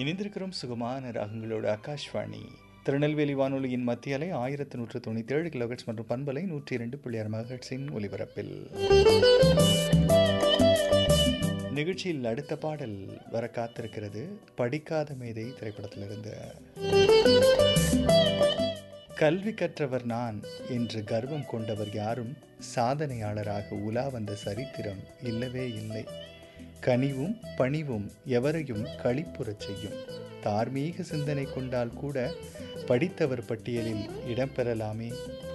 இணைந்திருக்கிறோம் சுகமான ராகங்களோட ஆகாஷ்வாணி திருநெல்வேலி வானொலியின் மத்திய அலை ஆயிரத்தி நூற்று தொண்ணூற்றி ஏழு கிலோஹெட்ஸ் மற்றும் பண்பலை நூற்றி இரண்டு புள்ளி ஆறு மகட்ஸின் ஒலிபரப்பில் நிகழ்ச்சியில் அடுத்த பாடல் வர காத்திருக்கிறது படிக்காத மேதை திரைப்படத்திலிருந்து கல்வி கற்றவர் நான் என்று கர்வம் கொண்டவர் யாரும் சாதனையாளராக உலா வந்த சரித்திரம் இல்லவே இல்லை கனிவும் பணிவும் எவரையும் களிப்புறச் செய்யும் தார்மீக சிந்தனை கொண்டால் கூட படித்தவர் பட்டியலில் இடம்பெறலாமே